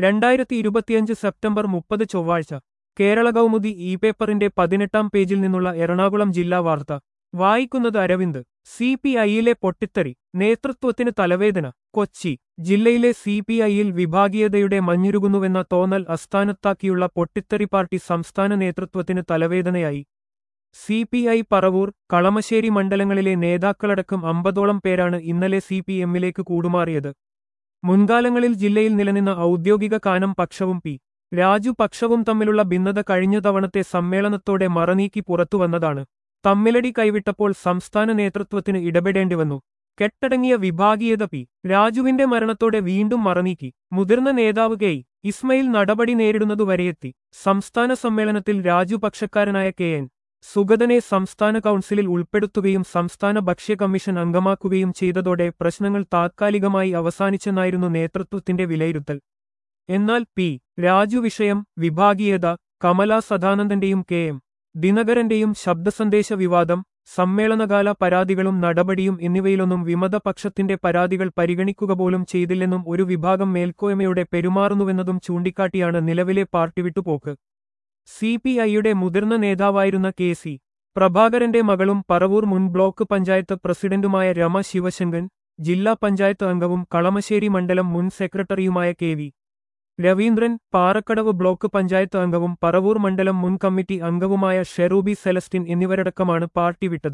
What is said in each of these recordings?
രണ്ടായിരത്തി ഇരുപത്തിയഞ്ച് സെപ്റ്റംബർ മുപ്പത് ചൊവ്വാഴ്ച കേരള കൗമുദി ഇ പേപ്പറിന്റെ പതിനെട്ടാം പേജിൽ നിന്നുള്ള എറണാകുളം ജില്ലാ വാർത്ത വായിക്കുന്നത് അരവിന്ദ് സി പി ഐയിലെ പൊട്ടിത്തെറി നേതൃത്വത്തിന് തലവേദന കൊച്ചി ജില്ലയിലെ സി പി ഐയിൽ വിഭാഗീയതയുടെ മഞ്ഞുരുകുന്നുവെന്ന തോന്നൽ അസ്ഥാനത്താക്കിയുള്ള പൊട്ടിത്തെറി പാർട്ടി സംസ്ഥാന നേതൃത്വത്തിന് തലവേദനയായി C P I Paravur Kalamassery മണ്ഡലങ്ങളിലെ നേതാക്കളടക്കം അമ്പതോളം പേരാണ് ഇന്നലെ സി പി എമ്മിലേക്ക് കൂടുമാറിയത് മുൻകാലങ്ങളിൽ ജില്ലയിൽ നിലനിന്ന ഔദ്യോഗിക കാനം പക്ഷവും പി രാജു പക്ഷവും തമ്മിലുള്ള ഭിന്നത കഴിഞ്ഞ തവണത്തെ സമ്മേളനത്തോടെ മറനീക്കി പുറത്തുവന്നതാണ് തമ്മിലടി കൈവിട്ടപ്പോൾ സംസ്ഥാന നേതൃത്വത്തിന് ഇടപെടേണ്ടി വന്നു കെട്ടടങ്ങിയ വിഭാഗീയത പി രാജുവിന്റെ മരണത്തോടെ വീണ്ടും മറനീക്കി മുതിർന്ന നേതാവ് കെ ഇസ്മയിൽ നടപടി നേരിടുന്നതുവരെയെത്തി സംസ്ഥാന സമ്മേളനത്തിൽ രാജു പക്ഷക്കാരനായ കെ എൻ സുഗതനെ സംസ്ഥാന കൗൺസിലിൽ ഉൾപ്പെടുത്തുകയും സംസ്ഥാന ഭക്ഷ്യ കമ്മീഷൻ അംഗമാക്കുകയും ചെയ്തതോടെ പ്രശ്നങ്ങൾ താത്കാലികമായി അവസാനിച്ചെന്നായിരുന്നു നേതൃത്വത്തിന്റെ വിലയിരുത്തൽ എന്നാൽ പി രാജു വിഷയം വിഭാഗീയത കമല സദാനന്ദന്റെയും കെ എം ദിനകരന്റെയും ശബ്ദസന്ദേശ വിവാദം സമ്മേളനകാല പരാതികളും നടപടിയും എന്നിവയിലൊന്നും വിമതപക്ഷത്തിന്റെ പരാതികൾ പരിഗണിക്കുക പോലും ചെയ്തില്ലെന്നും ഒരു വിഭാഗം മേൽക്കോയ്മയോടെ പെരുമാറുന്നുവെന്നതും ചൂണ്ടിക്കാട്ടിയാണ് നിലവിലെ പാർട്ടി വിട്ടുപോക്ക് സി പി ഐയുടെ മുതിർന്ന നേതാവായിരുന്ന കെ സി പ്രഭാകരന്റെ മകളും പറവൂർ മുൻ ബ്ലോക്ക് പഞ്ചായത്ത് പ്രസിഡന്റുമായ രമ ശിവശങ്കൻ ജില്ലാ പഞ്ചായത്ത് അംഗവും കളമശ്ശേരി മണ്ഡലം മുൻ സെക്രട്ടറിയുമായ K V Raveendran Parakkadavu block panchayat അംഗവും പറവൂർ മണ്ഡലം മുൻ കമ്മിറ്റി അംഗവുമായ ഷെറൂബി സെലസ്റ്റിൻ എന്നിവരടക്കമാണ് പാർട്ടി വിട്ടത്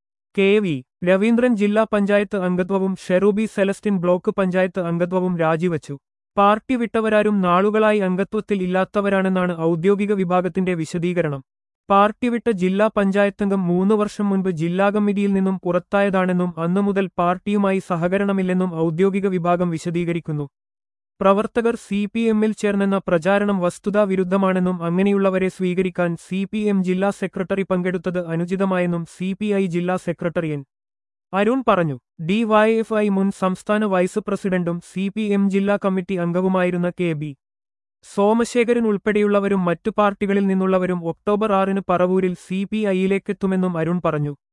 കെ വി രവീന്ദ്രൻ ജില്ലാ പഞ്ചായത്ത് അംഗത്വവും ഷെറൂബി സെലസ്റ്റിൻ ബ്ലോക്ക് പഞ്ചായത്ത് അംഗത്വവും രാജിവച്ചു പാർട്ടി വിട്ടവരാരും നാളുകളായി അംഗത്വത്തിൽ ഇല്ലാത്തവരാണെന്നാണ് ഔദ്യോഗിക വിഭാഗത്തിന്റെ വിശദീകരണം പാർട്ടി വിട്ട ജില്ലാ പഞ്ചായത്തംഗം മൂന്ന് വർഷം മുൻപ് ജില്ലാ കമ്മിറ്റിയിൽ നിന്നും പുറത്തായതാണെന്നും അന്നു മുതൽ പാർട്ടിയുമായി സഹകരണമില്ലെന്നും ഔദ്യോഗിക വിഭാഗം വിശദീകരിക്കുന്നു പ്രവർത്തകർ സി പി എമ്മിൽ ചേർന്നെന്ന പ്രചാരണം വസ്തുതാ വിരുദ്ധമാണെന്നും അങ്ങനെയുള്ളവരെ സ്വീകരിക്കാൻ സി പി എം ജില്ലാ സെക്രട്ടറി പങ്കെടുത്തത് അനുചിതമായെന്നും സി പി ഐ ജില്ലാ സെക്രട്ടറി എൻ അരുൺ പറഞ്ഞു ഡിവൈഎഫ്ഐ മുൻ സംസ്ഥാന വൈസ് പ്രസിഡന്റും സി പി എം ജില്ലാ കമ്മിറ്റി അംഗവുമായിരുന്ന കെ ബി സോമശേഖരൻ ഉൾപ്പെടെയുള്ളവരും മറ്റു പാർട്ടികളിൽ നിന്നുള്ളവരും ഒക്ടോബർ ആറിന് പറവൂരിൽ സി പി ഐയിലേക്കെത്തുമെന്നും അരുൺ പറഞ്ഞു